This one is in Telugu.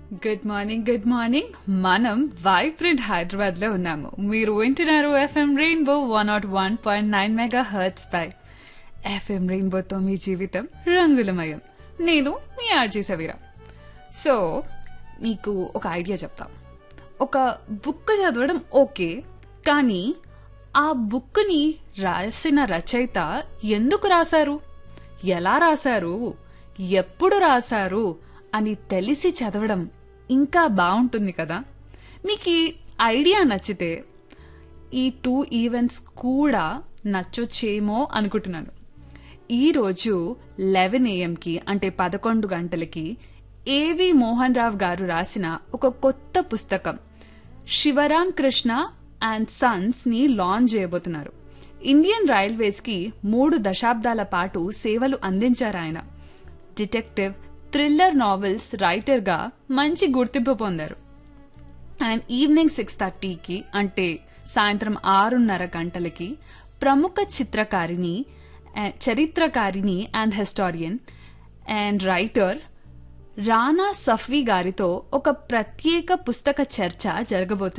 గుడ్ మార్నింగ్ గుడ్ మార్నింగ్ మనం వైబ్రెంట్ హైదరాబాద్ లో ఉన్నాము మీరు వింటున్నారు FM rainbow one naught one point nine megahertz పై ఎఫ్ఎం రెయిన్బోతో మీ జీవితం రంగులమయం నేను మీ ఆర్జీ సవీరా సో మీకు ఒక ఐడియా చెప్తా ఒక బుక్ చదవడం ఓకే కానీ ఆ బుక్ని రాసిన రచయిత ఎందుకు రాశారు ఎలా రాశారు ఎప్పుడు రాశారు అని తెలిసి చదవడం ఇంకా బాగుంటుంది కదా మీకు ఈ ఐడియా నచ్చితే ఈ టూ ఈవెంట్స్ కూడా నచ్చొచ్చేమో అనుకుంటున్నాను ఈరోజు లెవెన్ ఏఎంకి అంటే పదకొండు గంటలకి ఏవి మోహన్ రావు గారు రాసిన ఒక కొత్త పుస్తకం శివరాం కృష్ణ అండ్ సన్స్ ని లాంచ్ చేయబోతున్నారు ఇండియన్ రైల్వేస్ కి మూడు దశాబ్దాల పాటు సేవలు అందించారు ఆయన డిటెక్టివ్ థ్రిల్లర్ నావెల్స్ రైటర్ గా మంచి గుర్తింపు పొందారు అండ్ ఈవినింగ్ సిక్స్ థర్టీకి అంటే సాయంత్రం ఆరున్నర గంటలకి ప్రముఖ చిత్రకారిణి ఆ, చరిత్రకారిణి and historian and writer Rana Safvi గారితో ఒక ప్రత్యేక పుస్తక చర్చ జరగబోతుంది